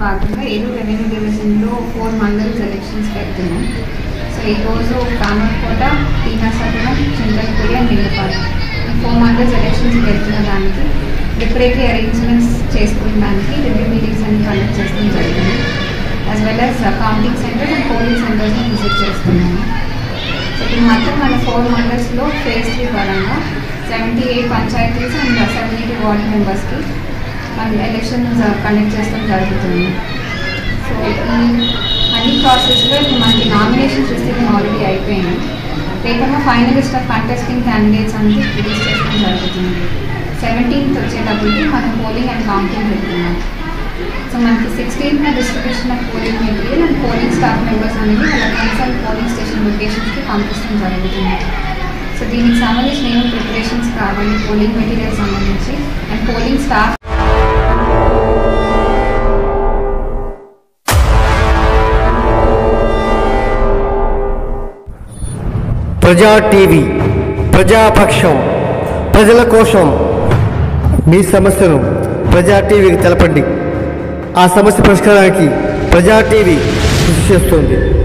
భాగంగా ఏలూరు రెవెన్యూ డివిజన్లో four mandals elections పెడుతున్నాం సో ఈరోజు కామర్కోట టీనసాపురం చింతలపూడి అండ్ నిండుపాడు ఈ ఫోర్ మండల్స్ ఎలక్షన్స్ పెడుతున్న దానికి ప్రిపరేటరీ అరేంజ్మెంట్స్ చేసుకోవడానికి రివ్యూ మీటింగ్స్ అన్ని కండక్ట్ చేయడం జరిగింది as well as counting centres and polling సెంటర్స్ని విజిట్ చేస్తున్నాము సో ఇప్పుడు మొత్తం మన ఫోర్ మండల్స్లో ఫేజ్ త్రీ పరంగా seventy eight panchayats and seventy two ward మెంబర్స్కి మనం ఎలక్షన్స్ కండక్ట్ చేయడం జరుగుతుంది సో ఈ అన్ని ప్రాసెస్లో ఇప్పుడు మనకి నామినేషన్స్ రిసీవింగ్ ఆల్రెడీ అయిపోయింది రేపేమో ఫైనలిస్ట్ ఆఫ్ కంటెస్టింగ్ క్యాండిడేట్స్ అనేది రిలీజ్ చేయడం జరుగుతుంది సెవెంటీన్త్ వచ్చేటప్పటికి మనం పోలింగ్ అండ్ కౌంటింగ్ పెడుతున్నాం సో మనకి sixteenth distribution of polling material and polling staff members అనేది వాళ్ళ కన్సర్న్ పోలింగ్ స్టేషన్ లొకేషన్స్కి పంపించడం జరుగుతుంది సో దీనికి సంబంధించిన ఏమో ప్రిపరేషన్స్ కావాలి పోలింగ్ మెటీరియల్ సంబంధించి and polling staff Praja TV ప్రజాపక్షం ప్రజల కోసం మీ సమస్యను ప్రజా టీవీకి తెలపండి ఆ సమస్య పరిష్కారానికి ప్రజా టీవీ కృషి చేస్తుంది